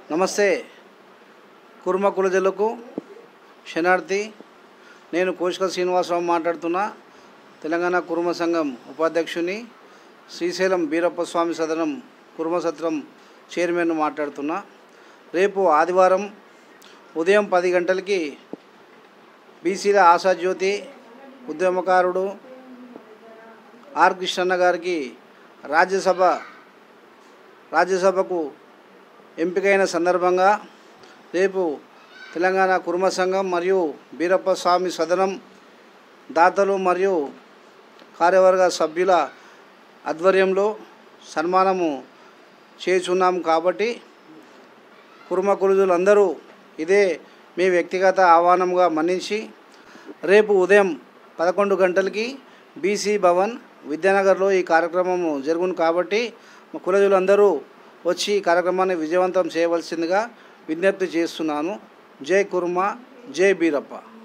నమస్తే కుర్మ కులజలకు శనార్థి నేను కోశిక శ్రీనివాసరావు మాట్లాడుతున్నా తెలంగాణ కుర్మ సంఘం ఉపాధ్యక్షుని శ్రీశైలం బీరప్ప స్వామి సదనం కుర్మ సత్రం చైర్మన్ మాట్లాడుతున్నా రేపు ఆదివారం ఉదయం పది గంటలకి బీసీల ఆశాజ్యోతి ఉద్యమకారుడు ఆర్ కృష్ణన్న గారికి రాజ్యసభ రాజ్యసభకు ఎంపికైన సందర్భంగా రేపు తెలంగాణ కుర్మ సంఘం మరియు బీరప్ప స్వామి సదనం దాతలు మరియు కార్యవర్గ సభ్యుల ఆధ్వర్యంలో సన్మానము చేస్తున్నాం కాబట్టి కుర్మ కురుజులందరూ ఇదే మీ వ్యక్తిగత ఆహ్వానంగా మన్నించి రేపు ఉదయం పదకొండు గంటలకి బీసీ భవన్ విద్యానగర్లో ఈ కార్యక్రమము జరుగును కాబట్టి మా కులజులందరూ వచ్చి ఈ కార్యక్రమాన్ని విజయవంతం చేయవలసిందిగా విజ్ఞప్తి చేస్తున్నాను జై కుర్మ జై బీరప్ప